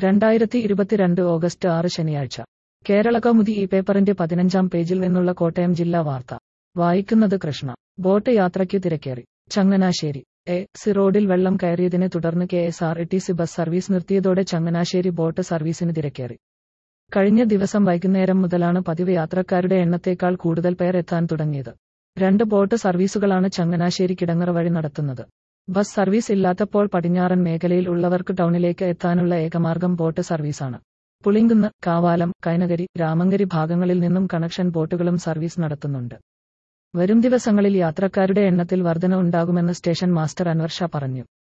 രണ്ടായിരത്തി ഇരുപത്തിരണ്ട് ഓഗസ്റ്റ് ആറ് ശനിയാഴ്ച കേരള കൗമുദി ഈ പേപ്പറിന്റെ പതിനഞ്ചാം പേജിൽ നിന്നുള്ള കോട്ടയം ജില്ലാ വാർത്ത വായിക്കുന്നത് കൃഷ്ണ ബോട്ട് യാത്രയ്ക്കു തിരക്കേറി ചങ്ങനാശ്ശേരി എ സി റോഡിൽ വെള്ളം കയറിയതിനെ തുടർന്ന് K S R T C bus service നിർത്തിയതോടെ ചങ്ങനാശ്ശേരി ബോട്ട് സർവീസിന് തിരക്കേറി കഴിഞ്ഞ ദിവസം വൈകുന്നേരം മുതലാണ് പതിവ് യാത്രക്കാരുടെ എണ്ണത്തേക്കാൾ കൂടുതൽ പേർ എത്താൻ തുടങ്ങിയത് രണ്ട് ബോട്ട് സർവീസുകളാണ് ചങ്ങനാശ്ശേരി കിടങ്ങറ വഴി നടത്തുന്നത് ബസ് സർവീസ് ഇല്ലാത്തപ്പോൾ പടിഞ്ഞാറൻ മേഖലയിൽ ഉള്ളവർക്ക് ടൗണിലേക്ക് എത്താനുള്ള ഏകമാർഗം ബോട്ട് സർവീസാണ് പുളിങ്കുന്ന് കാവാലം കൈനകരി രാമങ്കരി ഭാഗങ്ങളിൽ നിന്നും കണക്ഷൻ ബോട്ടുകളും സർവീസ് നടത്തുന്നുണ്ട് വരും ദിവസങ്ങളിൽ യാത്രക്കാരുടെ എണ്ണത്തിൽ വർധന ഉണ്ടാകുമെന്ന് സ്റ്റേഷൻ മാസ്റ്റർ അൻവർ ഷാ പറഞ്ഞു